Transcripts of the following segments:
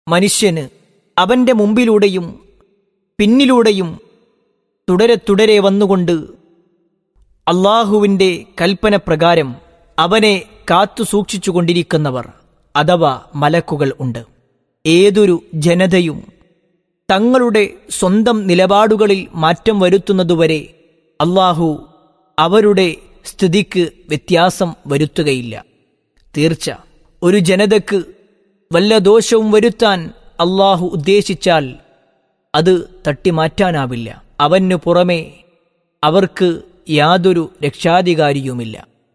മനുഷ്യന് അവന്റെ മുമ്പിലൂടെയും പിന്നിലൂടെയും തുടരെ തുടരെ വന്നുകൊണ്ട് അള്ളാഹുവിൻ്റെ കൽപ്പന പ്രകാരം അവനെ കാത്തു സൂക്ഷിച്ചുകൊണ്ടിരിക്കുന്നവർ അഥവാ മലക്കുകൾ ഉണ്ട് ഏതൊരു ജനതയും തങ്ങളുടെ സ്വന്തം നിലപാടുകളിൽ മാറ്റം വരുത്തുന്നതുവരെ അള്ളാഹു അവരുടെ സ്ഥിതിക്ക് വ്യത്യാസം വരുത്തുകയില്ല തീർച്ച ഒരു ജനതക്ക് വല്ല ദോഷവും വരുത്താൻ അള്ളാഹു ഉദ്ദേശിച്ചാൽ അത് തട്ടിമാറ്റാനാവില്ല അവനു പുറമെ അവർക്ക് യാതൊരു രക്ഷാധികാരിയുമില്ല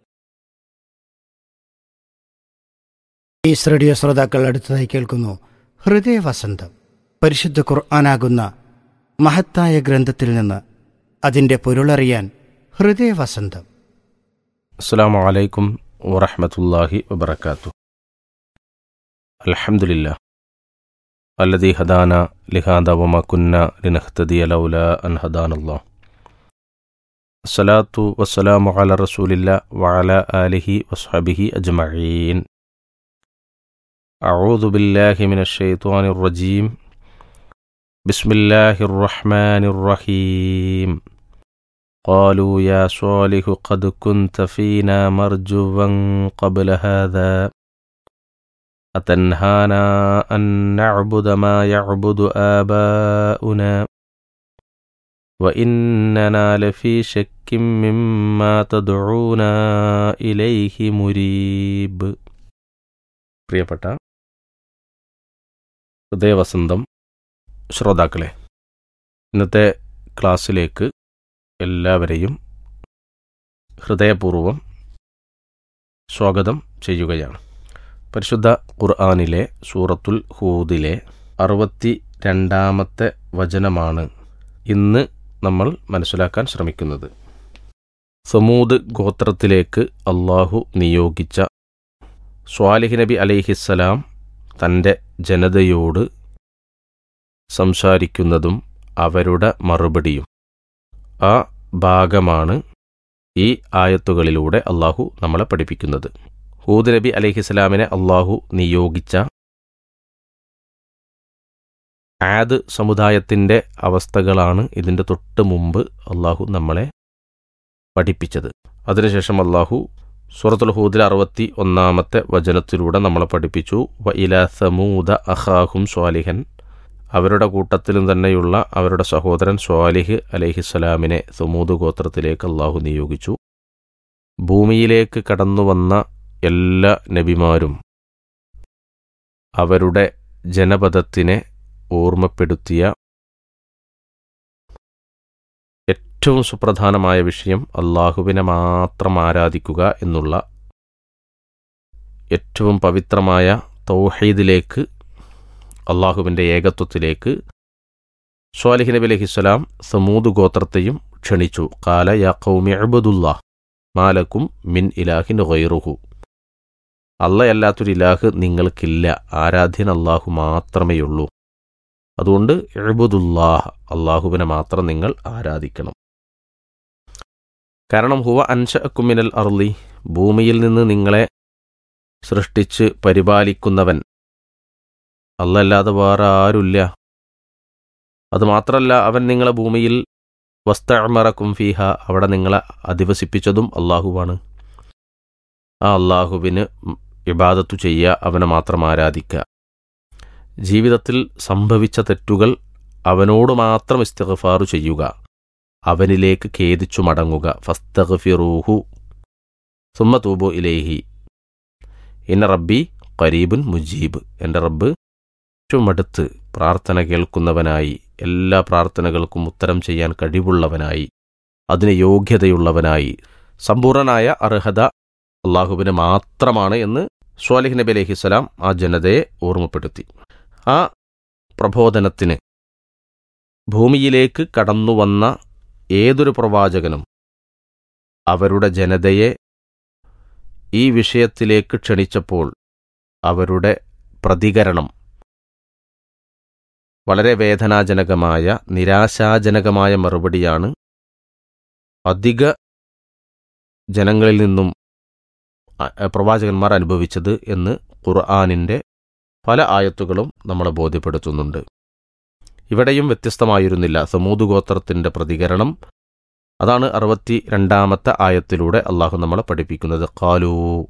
ഈസ് റേഡിയോ ശ്രോതാക്കൾ അടുത്തതായി കേൾക്കുന്നു ഹൃദയവസന്തം പരിശുദ്ധ ഖുർആനാകുന്ന മഹത്തായ ഗ്രന്ഥത്തിൽ നിന്ന് അതിൻ്റെ പൊരുളറിയാൻ ഹൃദയവസന്തം അസ്സാം വലൈക്കും വറഹമത്തല്ലാഹി വബർക്കാത്തു അൽഹംദുലില്ല അല്ലദി ഹദാന ലിഹാദ വമ കുന്ന ലിനഹ്തദി ലൗല അൻ ഹദാനല്ലാ അസ്സലാത്തു വസ്സലാമു അല റസൂലില്ല വഅല ആലിഹി വസ്ഹബിഹി അജ്മഈൻ أعوذ بالله من الشيطان الرجيم بسم الله الرحمن الرحيم قالوا يا صالح قد كنت فينا مرجوا قبل هذا أتنهانا أن نعبد ما يعبد آباؤنا وإننا لفي شك مما تدعونا إليه مريب പ്രിയപ്പെട്ട ഹൃദയവസന്തം ശ്രോതാക്കളെ ഇന്നത്തെ ക്ലാസ്സിലേക്ക് എല്ലാവരെയും ഹൃദയപൂർവം സ്വാഗതം ചെയ്യുകയാണ് പരിശുദ്ധ ഖുർആാനിലെ സൂറത്തുൽ ഹൂദിലെ അറുപത്തി രണ്ടാമത്തെ വചനമാണ് ഇന്ന് നമ്മൾ മനസ്സിലാക്കാൻ ശ്രമിക്കുന്നത് സമൂദ് ഗോത്രത്തിലേക്ക് അള്ളാഹു നിയോഗിച്ച സ്വാലിഹ് നബി അലൈഹിസ്സലാം തൻ്റെ ജനതയോട് സംസാരിക്കുന്നതും അവരുടെ മറുപടിയും ആ ഭാഗമാണ് ഈ ആയത്തുകളിലൂടെ അള്ളാഹു നമ്മളെ പഠിപ്പിക്കുന്നത് ഹൂദ് നബി അലഹിസ്ലാമിനെ അള്ളാഹു നിയോഗിച്ച ആദ് സമുദായത്തിൻ്റെ അവസ്ഥകളാണ് ഇതിൻ്റെ തൊട്ട് മുമ്പ് അള്ളാഹു നമ്മളെ പഠിപ്പിച്ചത് അതിനുശേഷം അള്ളാഹു സൂറത്തുൽ ഹൂദിൽ അറുപത്തി ഒന്നാമത്തെ വചനത്തിലൂടെ നമ്മളെ പഠിപ്പിച്ചു വ ഇല സമൂദ അഹാഹും സ്വാലിഹൻ അവരുടെ കൂട്ടത്തിലും തന്നെയുള്ള അവരുടെ സഹോദരൻ സ്വാലിഹ് അലഹിസ്സലാമിനെ സമൂദ് ഗോത്രത്തിലേക്ക് അള്ളാഹു നിയോഗിച്ചു ഭൂമിയിലേക്ക് കടന്നുവന്ന എല്ലാ നബിമാരും അവരുടെ ജനപദത്തിനെ ഓർമ്മപ്പെടുത്തിയ ഏറ്റവും സുപ്രധാനമായ വിഷയം അള്ളാഹുവിനെ മാത്രം ആരാധിക്കുക എന്നുള്ള ഏറ്റവും പവിത്രമായ തൗഹീദിലേക്ക് അള്ളാഹുവിൻ്റെ ഏകത്വത്തിലേക്ക് സ്വാലിഹ് നബി അലഹിസ്സലാം സമൂദ് ഗോത്രത്തെയും ക്ഷണിച്ചു കാല യാ കൗമി അബദുല്ലാ മാലക്കും മിൻ ഇലാഹിൻ ഗൈറുഹു അല്ലയല്ലാത്തൊരു ഇലാഹ് നിങ്ങൾക്കില്ല ആരാധ്യൻ അള്ളാഹു മാത്രമേയുള്ളൂ അതുകൊണ്ട് എഴുബുദുല്ലാഹ് അള്ളാഹുവിനെ മാത്രം നിങ്ങൾ ആരാധിക്കണം കാരണം ഹുവ അൻഷഅക്കുമിനൽ അർലി ഭൂമിയിൽ നിന്ന് നിങ്ങളെ സൃഷ്ടിച്ച് പരിപാലിക്കുന്നവൻ അല്ലല്ലാതെ വേറെ ആരുമില്ല അതുമാത്രമല്ല അവൻ നിങ്ങളെ ഭൂമിയിൽ വസ്തമറക്കും ഫീഹ അവിടെ നിങ്ങളെ അധിവസിപ്പിച്ചതും അള്ളാഹുവാണ് ആ അള്ളാഹുവിന് ഇബാദത്തു ചെയ്യുക അവനെ മാത്രം ആരാധിക്കുക ജീവിതത്തിൽ സംഭവിച്ച തെറ്റുകൾ അവനോട് മാത്രം ഇസ്തഗഫാറു ചെയ്യുക അവനിലേക്ക് ഖേദിച്ചു മടങ്ങുക ഫസ്തഗഫിറൂഹു സുമ്മ തൂബു ഇലേഹി ഇന്ന റബ്ബി കരീബുൻ മുജീബ് എൻ്റെ റബ്ബ് ഏറ്റവും അടുത്ത് പ്രാർത്ഥന കേൾക്കുന്നവനായി എല്ലാ പ്രാർത്ഥനകൾക്കും ഉത്തരം ചെയ്യാൻ കഴിവുള്ളവനായി അതിന് യോഗ്യതയുള്ളവനായി സമ്പൂർണനായ അർഹത അള്ളാഹുവിന് മാത്രമാണ് എന്ന് സ്വാലിഹ് നബി അലഹിസ്സലാം ആ ജനതയെ ഓർമ്മപ്പെടുത്തി ആ പ്രബോധനത്തിന് ഭൂമിയിലേക്ക് കടന്നുവന്ന ഏതൊരു പ്രവാചകനും അവരുടെ ജനതയെ ഈ വിഷയത്തിലേക്ക് ക്ഷണിച്ചപ്പോൾ അവരുടെ പ്രതികരണം വളരെ വേദനാജനകമായ നിരാശാജനകമായ മറുപടിയാണ് അധിക ജനങ്ങളിൽ നിന്നും അ- പ്രവാചകന്മാർ അനുഭവിച്ചത് എന്ന് ഖുർആാനിൻ്റെ പല ആയത്തുകളും നമ്മളെ ബോധ്യപ്പെടുത്തുന്നുണ്ട് ഇവിടെയും വ്യത്യസ്തമായിരുന്നില്ല സമൂത് ഗോത്രത്തിൻ്റെ പ്രതികരണം അതാണ് അറുപത്തി രണ്ടാമത്തെ ആയത്തിലൂടെ അള്ളാഹു നമ്മളെ പഠിപ്പിക്കുന്നത് കാലൂ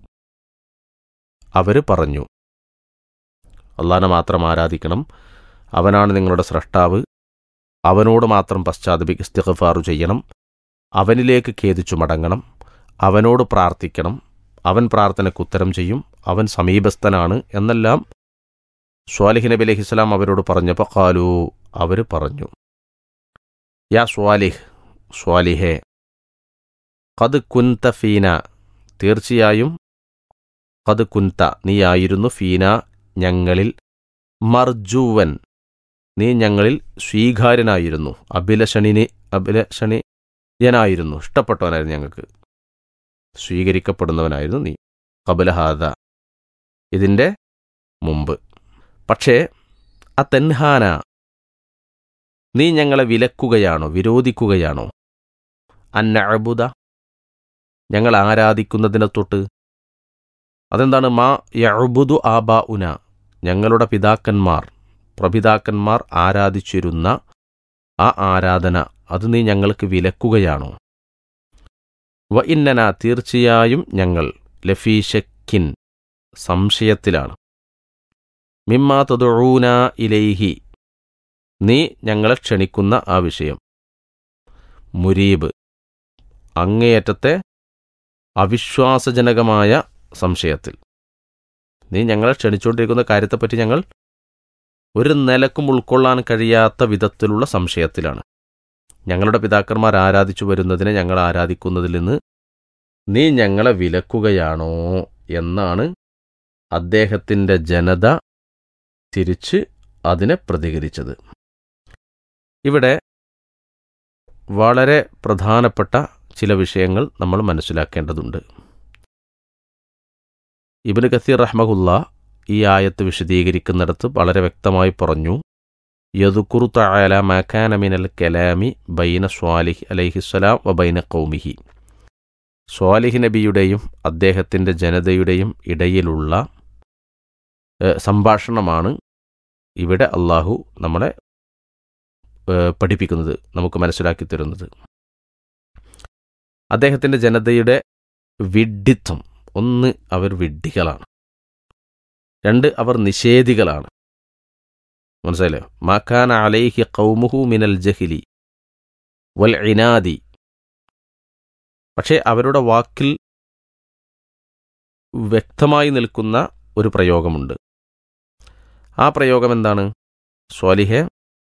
അവർ പറഞ്ഞു അള്ളാഹിനെ മാത്രം ആരാധിക്കണം അവനാണ് നിങ്ങളുടെ സ്രഷ്ടാവ് അവനോട് മാത്രം പശ്ചാത്തപി ഇസ്തിഗ്ഫാറു ചെയ്യണം അവനിലേക്ക് ഖേദിച്ചു മടങ്ങണം അവനോട് പ്രാർത്ഥിക്കണം അവൻ പ്രാർത്ഥനയ്ക്ക് ഉത്തരം ചെയ്യും അവൻ സമീപസ്ഥനാണ് എന്നെല്ലാം സ്വാലിഹ് നബി അലഹിസ്ലാം അവരോട് പറഞ്ഞപ്പോൾ കാലു അവർ പറഞ്ഞു യാ സ്വാലിഹ് സ്വാലിഹെ കത് കുന്ത ഫീന തീർച്ചയായും കത് കുന്ത നീയായിരുന്നു ഫീന ഞങ്ങളിൽ മർജുവൻ നീ ഞങ്ങളിൽ സ്വീകാര്യനായിരുന്നു അഭിലഷണിന് അഭിലഷണിയനായിരുന്നു ഇഷ്ടപ്പെട്ടവനായിരുന്നു ഞങ്ങൾക്ക് സ്വീകരിക്കപ്പെടുന്നവനായിരുന്നു നീ കബലഹാദ ഇതിൻ്റെ മുമ്പ് പക്ഷേ അതെൻഹാന നീ ഞങ്ങളെ വിലക്കുകയാണോ വിരോധിക്കുകയാണോ അന്നഅബുദ ഞങ്ങൾ ആരാധിക്കുന്നതിനെ തൊട്ട് അതെന്താണ് മാ യഅബുദു ആബാ ഉന ഞങ്ങളുടെ പിതാക്കന്മാർ പ്രപിതാക്കന്മാർ ആരാധിച്ചിരുന്ന ആ ആരാധന അത് നീ ഞങ്ങൾക്ക് വിലക്കുകയാണോ വ ഇന്നന തീർച്ചയായും ഞങ്ങൾ ലഫീഷക്കിൻ സംശയത്തിലാണ് മിമ്മാ തദൂന ഇലൈഹി നീ ഞങ്ങളെ ക്ഷണിക്കുന്ന ആ വിഷയം മുരീബ് അങ്ങേയറ്റത്തെ അവിശ്വാസജനകമായ സംശയത്തിൽ നീ ഞങ്ങളെ ക്ഷണിച്ചുകൊണ്ടിരിക്കുന്ന കാര്യത്തെപ്പറ്റി ഞങ്ങൾ ഒരു നിലക്കും ഉൾക്കൊള്ളാൻ കഴിയാത്ത വിധത്തിലുള്ള സംശയത്തിലാണ് ഞങ്ങളുടെ പിതാക്കന്മാർ ആരാധിച്ചു വരുന്നതിനെ ഞങ്ങൾ ആരാധിക്കുന്നതിൽ നിന്ന് നീ ഞങ്ങളെ വിലക്കുകയാണോ എന്നാണ് അദ്ദേഹത്തിൻ്റെ ജനത തിരിച്ച് അതിനെ പ്രതികരിച്ചത് ഇവിടെ വളരെ പ്രധാനപ്പെട്ട ചില വിഷയങ്ങൾ നമ്മൾ മനസ്സിലാക്കേണ്ടതുണ്ട് ഇബിന് കസീർ റഹ്മഹുല്ല ഈ ആയത്ത് വിശദീകരിക്കുന്നിടത്ത് വളരെ വ്യക്തമായി പറഞ്ഞു യദുക്കുറു തആല മക്കാന മിനൽ കലാമി ബൈന സ്വാലിഹ് അലൈഹിസ്സലാം വ ബൈന കൗമിഹി സ്വാലിഹ് നബിയുടെയും അദ്ദേഹത്തിൻ്റെ ജനതയുടെയും ഇടയിലുള്ള ഏഹ്, സംഭാഷണമാണ് ഇവിടെ അള്ളാഹു നമ്മളെ ഏഹ്, പഠിപ്പിക്കുന്നത് നമുക്ക് മനസ്സിലാക്കി തരുന്നത് അദ്ദേഹത്തിൻ്റെ ജനതയുടെ വിഡ്ഢിത്വം ഒന്ന് അവർ വിഡ്ഢികളാണ് രണ്ട് അവർ നിഷേധികളാണ് മനസ്സിലായോ മാക്കാൻ അലൈഹി കൗമുഹു മിനൽ ജഹിലി വൽ ഇനാദി പക്ഷേ അവരുടെ വാക്കിൽ വ്യക്തമായി നിൽക്കുന്ന ഒരു പ്രയോഗമുണ്ട് ആ പ്രയോഗം എന്താണ് സ്വാലിഹെ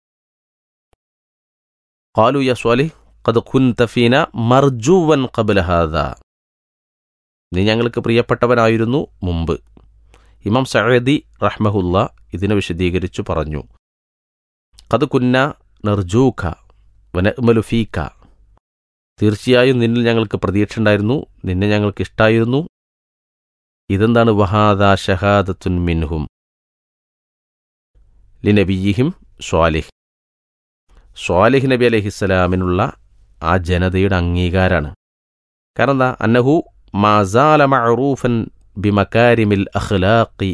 قالوا يا صالح قد كنت فينا مرجوا قبل هذا നീ ഞങ്ങൾക്ക് പ്രിയപ്പെട്ടവനായിരുന്നു മുമ്പ് ഇമാം സഅദി റഹ്മഹുല്ല ഇതിനെ വിശദീകരിച്ചു പറഞ്ഞു കത് കുന്ന നിർജൂഖ വനഅ്മലു ഫീക്ക തീർച്ചയായും നിന്നിൽ ഞങ്ങൾക്ക് പ്രതീക്ഷ ഉണ്ടായിരുന്നു നിന്നെ ഞങ്ങൾക്ക് ഇഷ്ടായിരുന്നു ഇതെന്താണ് വഹാദ ഷഹാദത്തുൻ മിൻഹും ലിനബിയിഹിം സ്വാലിഹ് സ്വാലിഹ് നബി അലഹിസ്സലാമിനുള്ള ആ ജനതയുടെ അംഗീകാരാണ് കാരണം എന്താ അന്നഹു മാസാല മഅറൂഫൻ ബിമക്കാരിമിൽ അഖ്ലാഖി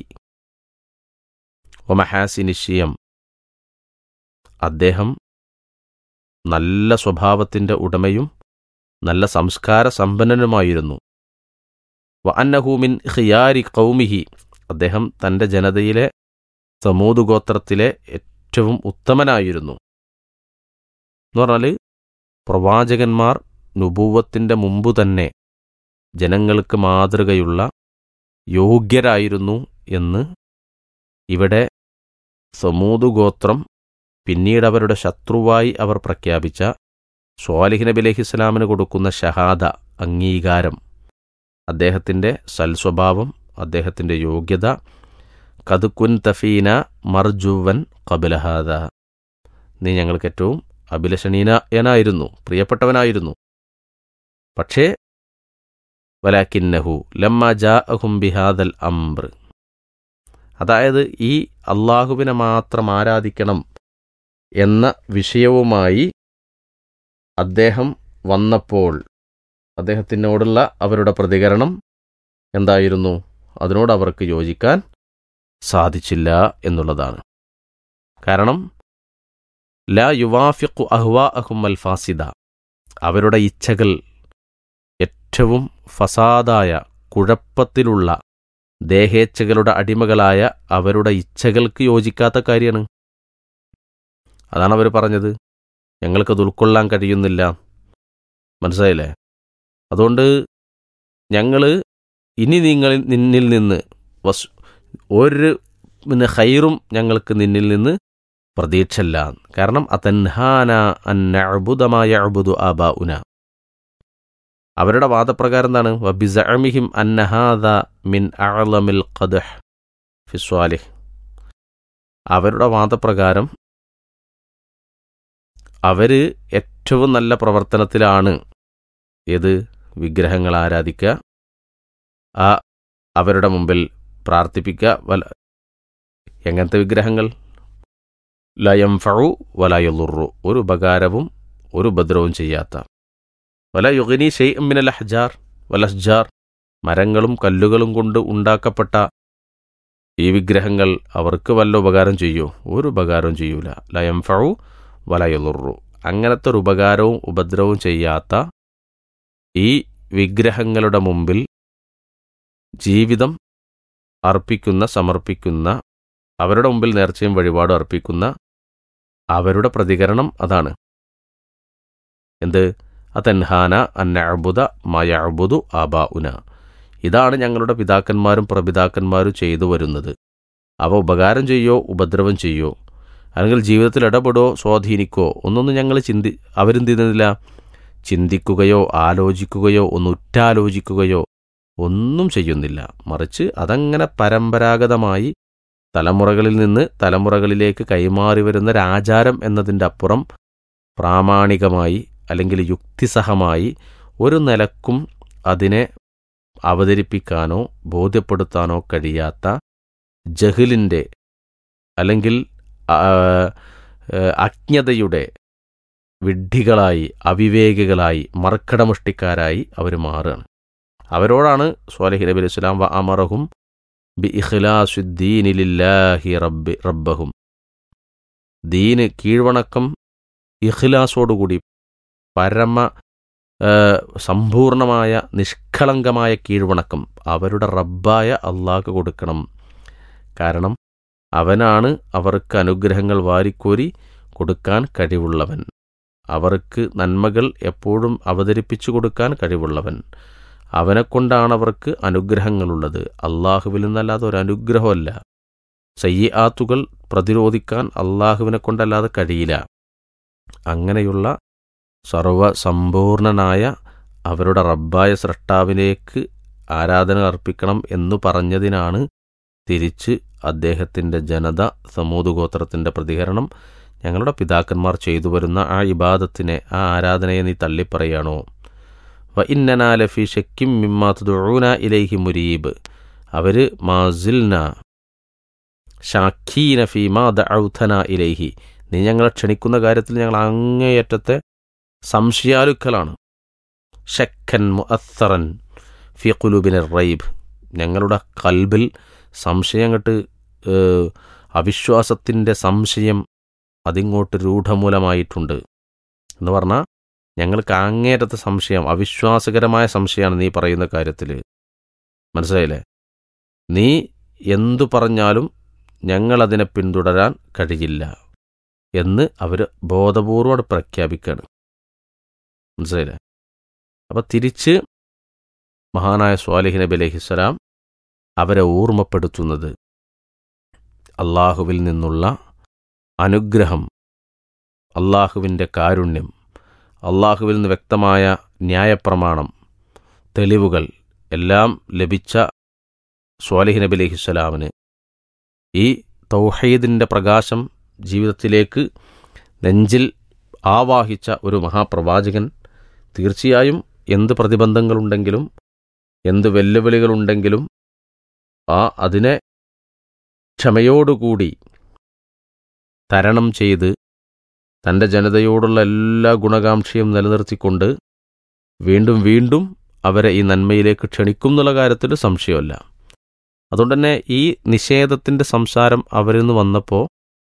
ഒമഹാസിനിഷ്യം അദ്ദേഹം നല്ല സ്വഭാവത്തിൻ്റെ ഉടമയും നല്ല സംസ്കാര സമ്പന്നനുമായിരുന്നു വ അന്നഹൂമിൻ ഖിയാരി കൗമിഹി അദ്ദേഹം തൻ്റെ ജനതയിലെ സമൂത് ഗോത്രത്തിലെ ഏറ്റവും ഉത്തമനായിരുന്നു എന്ന് പറഞ്ഞാൽ പ്രവാചകന്മാർ നുപൂവത്തിൻ്റെ മുമ്പ് തന്നെ ജനങ്ങൾക്ക് മാതൃകയുള്ള യോഗ്യരായിരുന്നു എന്ന് ഇവിടെ സമൂത് ഗോത്രം പിന്നീട് അവരുടെ ശത്രുവായി അവർ പ്രഖ്യാപിച്ച സ്വാലിഹ് നബി അലൈഹി ഇസ്ലാമിന് കൊടുക്കുന്ന ഷഹാദ അംഗീകാരം അദ്ദേഹത്തിൻ്റെ സൽസ്വഭാവം അദ്ദേഹത്തിൻ്റെ യോഗ്യത കതുക്കുൻ തഫീന മർജുവൻ കബലഹാദ നീ ഞങ്ങൾക്ക് ഏറ്റവും അഭിലഷണീയനായിരുന്നു പ്രിയപ്പെട്ടവനായിരുന്നു പക്ഷേ വലാക്കിന്നഹു ലമ്മ ജാ അഹും ബിഹാദൽ അംബ്ര അതായത് ഈ അള്ളാഹുവിനെ മാത്രം ആരാധിക്കണം എന്ന വിഷയവുമായി അദ്ദേഹം വന്നപ്പോൾ അദ്ദേഹത്തിനോടുള്ള അവരുടെ പ്രതികരണം എന്തായിരുന്നു അതിനോട് അവർക്ക് യോജിക്കാൻ സാധിച്ചില്ല എന്നുള്ളതാണ് കാരണം ല യുവാഫിഖു അഹ്വാ അഹുമൽ ഫാസിദ അവരുടെ ഇച്ഛകൾ ഏറ്റവും ഫസാദായ കുഴപ്പത്തിലുള്ള ദേഹേച്ഛകളുടെ അടിമകളായ അവരുടെ ഇച്ഛകൾക്ക് യോജിക്കാത്ത കാര്യമാണ് അതാണ് അവർ പറഞ്ഞത് ഞങ്ങൾക്കത് ഉൾക്കൊള്ളാൻ കഴിയുന്നില്ല മനസ്സിലായില്ലേ അതുകൊണ്ട് ഞങ്ങൾ ഇനി നിങ്ങൾ നിന്നിൽ നിന്ന് വസ് ഒരു പിന്നെ ഹൈറും ഞങ്ങൾക്ക് നിന്നിൽ നിന്ന് പ്രതീക്ഷല്ല കാരണം അതൻഹാന അന്നഅബുദമായ അബുദു ആബാ ഉന അവരുടെ വാദപ്രകാരം എന്താണ് വബിസഅമിഹിം അന്നഹാദ മിൻ അഅലമിൽ ഖദ്ഹ് ഫിസ്വാലിഹ് അവരുടെ വാദപ്രകാരം അവര് ഏറ്റവും നല്ല പ്രവർത്തനത്തിലാണ് ഏത് വിഗ്രഹങ്ങൾ ആരാധിക്കുക ആ അവരുടെ മുമ്പിൽ പ്രാർത്ഥിപ്പിക്കുക വല എങ്ങനത്തെ വിഗ്രഹങ്ങൾ ലയം ഫഴു വലയുറുറു ഒരു ഉപകാരവും ഒരു ഉപദ്രവവും ചെയ്യാത്ത വല യുഗനി ഷെയ് മിനൽ അഹ്ജാർ വലഹ്ജാർ മരങ്ങളും കല്ലുകളും കൊണ്ട് ഉണ്ടാക്കപ്പെട്ട ഈ വിഗ്രഹങ്ങൾ അവർക്ക് വല്ല ഉപകാരം ചെയ്യൂ ഒരു ഉപകാരവും ചെയ്യൂല ലയം ഫഴു വലയുറുറു അങ്ങനത്തെ ഒരു ഉപകാരവും ഉപദ്രവവും ചെയ്യാത്ത ഈ വിഗ്രഹങ്ങളുടെ മുമ്പിൽ ജീവിതം അർപ്പിക്കുന്ന സമർപ്പിക്കുന്ന അവരുടെ മുമ്പിൽ നേർച്ചയും വഴിപാടും അർപ്പിക്കുന്ന അവരുടെ പ്രതികരണം അതാണ് എന്ത് അതൻഹാന അന്നഅബുദ മയഅബുദു ആബാ ഉന ഇതാണ് ഞങ്ങളുടെ പിതാക്കന്മാരും പ്രപിതാക്കന്മാരും ചെയ്തു വരുന്നത് അവ ഉപകാരം ചെയ്യോ ഉപദ്രവം ചെയ്യോ അല്ലെങ്കിൽ ജീവിതത്തിൽ ഇടപെടോ സ്വാധീനിക്കോ ഒന്നൊന്നും ഞങ്ങൾ ചിന്തി അവരെന്ത് ചെയ്യുന്നില്ല ചിന്തിക്കുകയോ ആലോചിക്കുകയോ ഒന്ന് ഉറ്റാലോചിക്കുകയോ ഒന്നും ചെയ്യുന്നില്ല മറിച്ച് അതങ്ങനെ പരമ്പരാഗതമായി തലമുറകളിൽ നിന്ന് തലമുറകളിലേക്ക് കൈമാറി വരുന്ന ഒരാചാരം എന്നതിൻ്റെ അപ്പുറം പ്രാമാണികമായി അല്ലെങ്കിൽ യുക്തിസഹമായി ഒരു നിലക്കും അതിനെ അവതരിപ്പിക്കാനോ ബോധ്യപ്പെടുത്താനോ കഴിയാത്ത ജഹിലിൻ്റെ അല്ലെങ്കിൽ ആ, ഏ, അജ്ഞതയുടെ വിഡ്ഢികളായി അവിവേകികളായി മർക്കടമുഷ്ടിക്കാരായി അവർ മാറുകയാണ് അവരോടാണ് സ്വാലിഹി നബി അലൈഹി സ്വലാം വ അമറഹും ബി ഇഖ്ലാസുദ്ദീനിലില്ലാഹി റബ്ബി റബ്ബഹും ദീന് കീഴ്വണക്കം ഇഖ്ലാസോടുകൂടി പരമ ആ, സമ്പൂർണമായ നിഷ്കളങ്കമായ കീഴ്വണക്കം അവരുടെ റബ്ബായ അള്ളാഹ് കൊടുക്കണം കാരണം അവനാണ് അവർക്ക് അനുഗ്രഹങ്ങൾ വാരിക്കോരി കൊടുക്കാൻ കഴിവുള്ളവൻ അവർക്ക് നന്മകൾ എപ്പോഴും അവതരിപ്പിച്ചു കൊടുക്കാൻ കഴിവുള്ളവൻ അവനെക്കൊണ്ടാണ് അവർക്ക് അനുഗ്രഹങ്ങളുള്ളത് അള്ളാഹുവിൽ നിന്നല്ലാതെ ഒരു അനുഗ്രഹമല്ല സയ്യാത്തുകൾ പ്രതിരോധിക്കാൻ അള്ളാഹുവിനെ കൊണ്ടല്ലാതെ കഴിയില്ല അങ്ങനെയുള്ള സർവസമ്പൂർണനായ അവരുടെ റബ്ബായ സൃഷ്ടാവിലേക്ക് ആരാധന അർപ്പിക്കണം എന്നു പറഞ്ഞതിനാണ് തിരിച്ച് അദ്ദേഹത്തിൻ്റെ ജനത സമൂതുഗോത്രത്തിൻ്റെ പ്രതികരണം ഞങ്ങളുടെ പിതാക്കന്മാർ ചെയ്തു വരുന്ന ആ ഇബാദത്തിനെ ആ ആരാധനയെ നീ തള്ളിപ്പറയാണോ വ ഇന്നനാ ലഫി ഷക്കിം മിമ്മാത്തുദൂന ഇലൈഹി മുരീബ് അവര് മാസിൽന ഷാഖീന ഫീമാ ദഔഥന ഇലൈഹി നീ ഞങ്ങളെ ക്ഷണിക്കുന്ന കാര്യത്തിൽ ഞങ്ങൾ അങ്ങേയറ്റത്തെ സംശയാലുക്കലാണ് ഷക്കൻ മുഅത്തറൻ ഫി ഖുലൂബിന റൈബ് ഞങ്ങളുടെ കൽബിൽ സംശയം കെട്ട് അവിശ്വാസത്തിൻ്റെ സംശയം അതിങ്ങോട്ട് രൂഢമൂലമായിട്ടുണ്ട് എന്ന് പറഞ്ഞാൽ ഞങ്ങൾക്ക് അങ്ങേറ്റത്തെ സംശയം അവിശ്വാസകരമായ സംശയമാണ് നീ പറയുന്ന കാര്യത്തിൽ മനസ്സിലായില്ലേ നീ എന്തു പറഞ്ഞാലും ഞങ്ങളതിനെ പിന്തുടരാൻ കഴിയില്ല എന്ന് അവർ ബോധപൂർവ്വം പ്രഖ്യാപിക്കുകയാണ് മനസ്സിലായില്ലേ അപ്പം തിരിച്ച് മഹാനായ സ്വാലിഹ് നബി അലഹിസ്സലാം അവരെ ഓർമ്മപ്പെടുത്തുന്നത് അള്ളാഹുവിൽ നിന്നുള്ള അനുഗ്രഹം അള്ളാഹുവിൻ്റെ കാരുണ്യം അള്ളാഹുവിൽ നിന്ന് വ്യക്തമായ ന്യായപ്രമാണം തെളിവുകൾ എല്ലാം ലഭിച്ച സ്വാലിഹ് നബി അലഹിസ്സലാമിന് ഈ തൗഹീദിൻ്റെ പ്രകാശം ജീവിതത്തിലേക്ക് നെഞ്ചിൽ ആവാഹിച്ച ഒരു മഹാപ്രവാചകൻ തീർച്ചയായും എന്ത് പ്രതിബന്ധങ്ങളുണ്ടെങ്കിലും എന്ത് വെല്ലുവിളികളുണ്ടെങ്കിലും ആ അതിനെ ക്ഷമയോടുകൂടി തരണം ചെയ്ത് തൻ്റെ ജനതയോടുള്ള എല്ലാ ഗുണകാംക്ഷയും നിലനിർത്തിക്കൊണ്ട് വീണ്ടും വീണ്ടും അവരെ ഈ നന്മയിലേക്ക് ക്ഷണിക്കും എന്നുള്ള കാര്യത്തിൽ സംശയമല്ല അതുകൊണ്ട് തന്നെ ഈ നിഷേധത്തിൻ്റെ സംസാരം അവരിൽ നിന്ന് വന്നപ്പോൾ